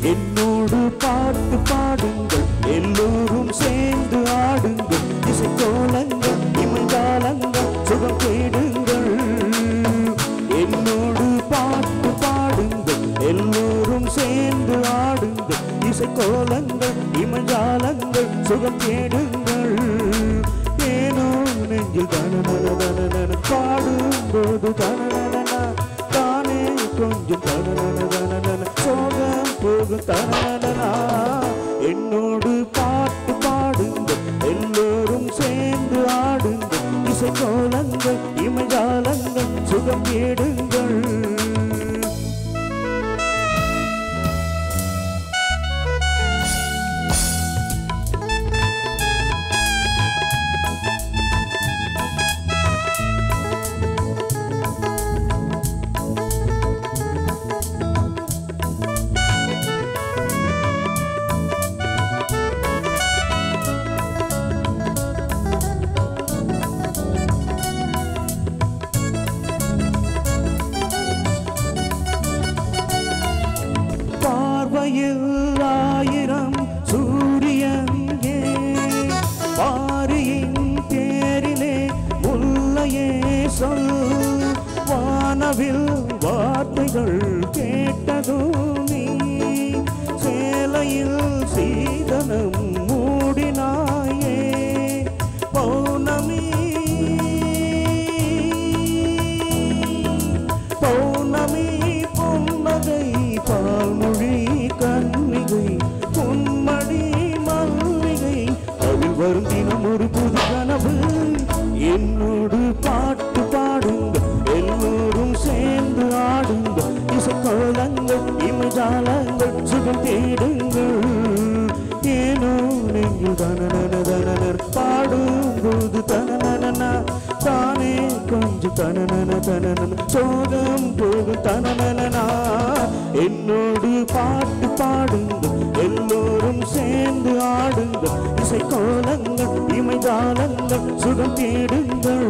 என்னோடு பாட்டு பாடுங்கள் எல்லோரும் சேர்ந்து ஆடுங்கள் இசைக்கோலங்கள் இமைஜாலங்கள் சுகம் தேடுங்கள் என்னோடு பாட்டு பாடுங்கள் எல்லோரும் சேர்ந்து ஆடுங்கள் இசைக்கோலங்கள் இமைஜாலங்கள் சுகம் தேடுங்கள் ஏனோ நெஞ்சில் தனநன தனநன பாடும்போது தனநன தானே கொஞ்சம் தனநன தனநன சோகம் போகும் தனநனா என்னோடு பாட்டு பாடுங்கள் எல்லோரும் சேர்ந்து ஆடுங்கள் இசைக்கோலங்கள் இமைஜாலங்கள் சுகம் ஏடுங்கள் பார்வையில் ஆயிரம் சூரியங்கே பாரியின் தேரிலே முல்லையே சொல் வானவில் வார்த்தைகள் கேட்டதும் நீ சேலையில் சீதனம் மூடினாயே பௌர்ணமி பௌர்ணமி பொன்மகை பால்மொழி கன்னிகை பொன்மடி மல்லிகை அதில் வரும் தினம் ஒரு புது கனவு என்னோடு பாட்டு பாடுங்க எல்லோரும் சேர்ந்து ஆடுங்க இசைக்கோலங்கள் இமைஜாலங்கள் சுகம் தேடுங்கள் ஏனோ நெஞ்சில் தனநன தனனர் பாடும்போது தனநன தானே கொஞ்சம் தனநன தனநன சோகம் போகும் தனநனா என்னோடு பாட்டு பாடுங்க எல்லோரும் சேர்ந்து ஆடுங்க இசைக்கோலங்கள் இமைஜாலங்கள் சுகம் தேடுங்கள்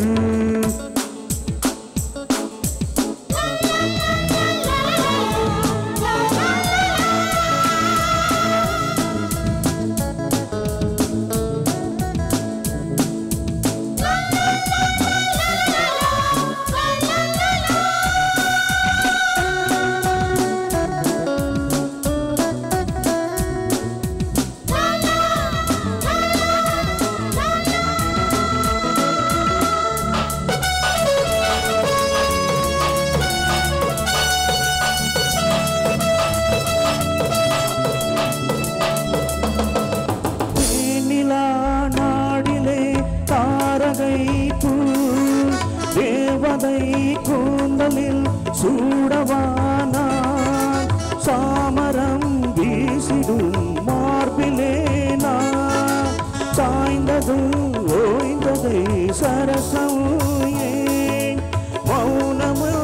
தேனிலா நாடிலே தாரகை பூ தேவதை கூந்தலில் சூடவானா சாமரம் வீசிடும் மார்பிலே நான் சாய்ந்தது ஓய்ந்ததை சரசம் ஏன் மௌனமோ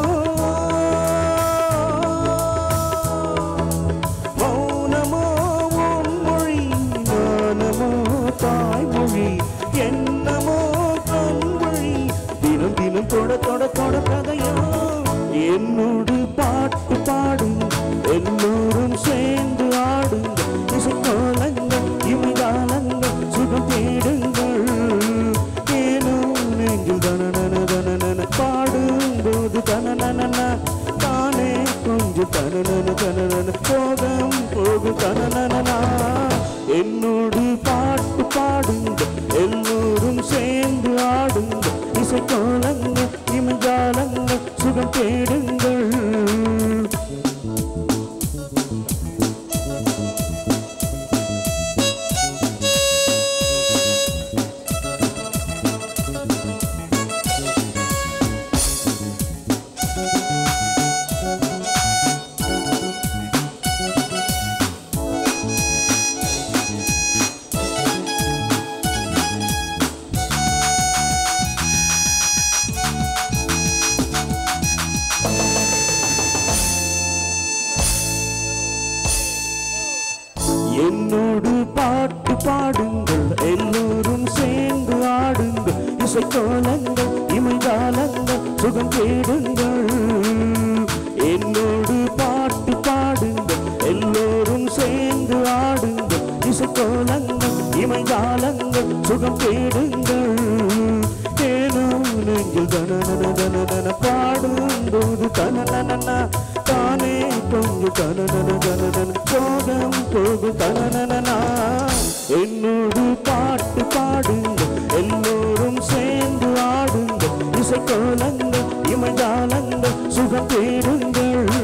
மௌனமோ உன் மொழி ஞானமோ தாய்மொழி என்னமோ கண்மொழி தினம் தினம் தொட தொட தொட கதையா என்னோடு பாட்டு பாடுங்க எல்லோரும் சேர்ந்து ஆடுங்க இசைக்கோலங்கள் இமைகாலங்கள் சுகம் தேடுங்கள் ஏனோ நெஞ்சில் தனநன தனநன பாடும்போது தனநன தானே கொஞ்சம் தனநன தனநன போகம் போகும் தனநனா என்னோடு பாட்டு பாடுங்க எல்லோரும் சேர்ந்து ஆடுங்க இசைக்கோலங்கள் இமைஜாலங்கள் சுகம் தேடுங்கள் என்னோடு பாட்டு பாடுங்கள் எல்லோரும் சேர்ந்து ஆடுங்கள் இசைக்கோலங்கள் இமைகாலங்கள் சுகம் தேடுங்கள் என்னோடு பாட்டு பாடுங்கள் எல்லோரும் இசைக்கோலங்கள் இமைஜாலங்கள் சுகம் தேடுங்கள் ஏனோ நெஞ்சில் தனனன தனதன பாடும்போது தனனன தானே கொஞ்சம் தனனன தனதன சோகம் போகும் தனனனா என்னோடு பாட்டு பாடுங்கள் எல்லோரும் சேர்ந்து ஆடுங்கள் இசைக்கோலங்கள் இமைஜாலங்கள் சுகம் தேடுங்கள்